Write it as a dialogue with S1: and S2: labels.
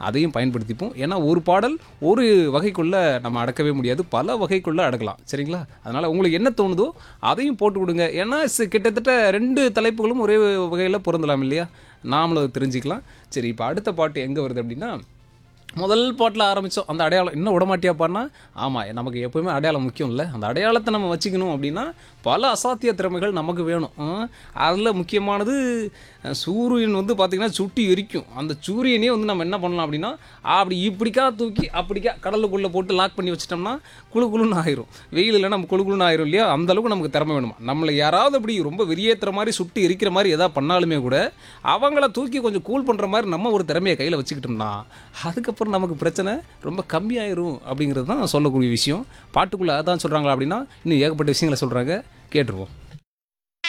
S1: அதையும் பயன்படுத்திப்போம் ஏன்னா ஒரு பாடல் ஒரு வகைக்குள்ளே நம்ம அடக்கவே முடியாது பல வகைக்குள்ளே அடக்கலாம் சரிங்களா அதனால் உங்களுக்கு என்ன தோணுதோ அதையும் போட்டு கொடுங்க ஏன்னா சி- கிட்டத்தட்ட ரெண்டு தலைப்புகளும் ஒரே வகையில் பொருந்தலாம் இல்லையா நாமளும் அதை தெரிஞ்சுக்கலாம் சரி இப்போ அடுத்த பாட்டு எங்கே வருது அப்படின்னா முதல் பாட்டில் ஆரம்பித்தோம் அந்த அடையாளம் இன்னும் விடமாட்டியாப்பான்னா ஆமாம் நமக்கு எப்போவுமே அடையாளம் முக்கியம் இல்லை அந்த அடையாளத்தை நம்ம வச்சுக்கணும் அப்படின்னா பல அசாத்திய திறமைகள் நமக்கு வேணும் அதில் முக்கியமானது அஹ், சூரியன் வந்து பார்த்திங்கன்னா சுட்டி எரிக்கும் அந்த சூரியனே வந்து நம்ம என்ன பண்ணலாம் அப்படின்னா அப்படி இப்படிக்கா தூக்கி அப்படிக்கா கடலுக்குள்ளே போட்டு லாக் பண்ணி வச்சிட்டோம்னா குளு குளுன்னு ஆயிரும் வெயில் இல்லைன்னா நம்ம குளு குளுன்னு ஆயிரும் இல்லையா அந்த அளவுக்கு நமக்கு திறமை வேணுமா நம்மளை யாராவது அப்படி ரொம்ப வெறியேற்றுற மாதிரி சுட்டி எரிக்கிற மாதிரி எதாவது பண்ணாலுமே கூட அவங்கள தூக்கி கொஞ்சம் கூல் பண்ணுற மாதிரி நம்ம ஒரு திறமையை கையில் வச்சுக்கிட்டோம்னா அதுக்கப்புறம் நமக்கு பிரச்சனை ரொம்ப கம்மியாயிரும் அப்படிங்கிறது தான் சொல்லக்கூடிய விஷயம் பாட்டுக்குள்ளே அதான் சொல்கிறாங்களா அப்படின்னா இன்னும் ஏகப்பட்ட விஷயங்களை சொல்கிறாங்க கேட்டுருவோம்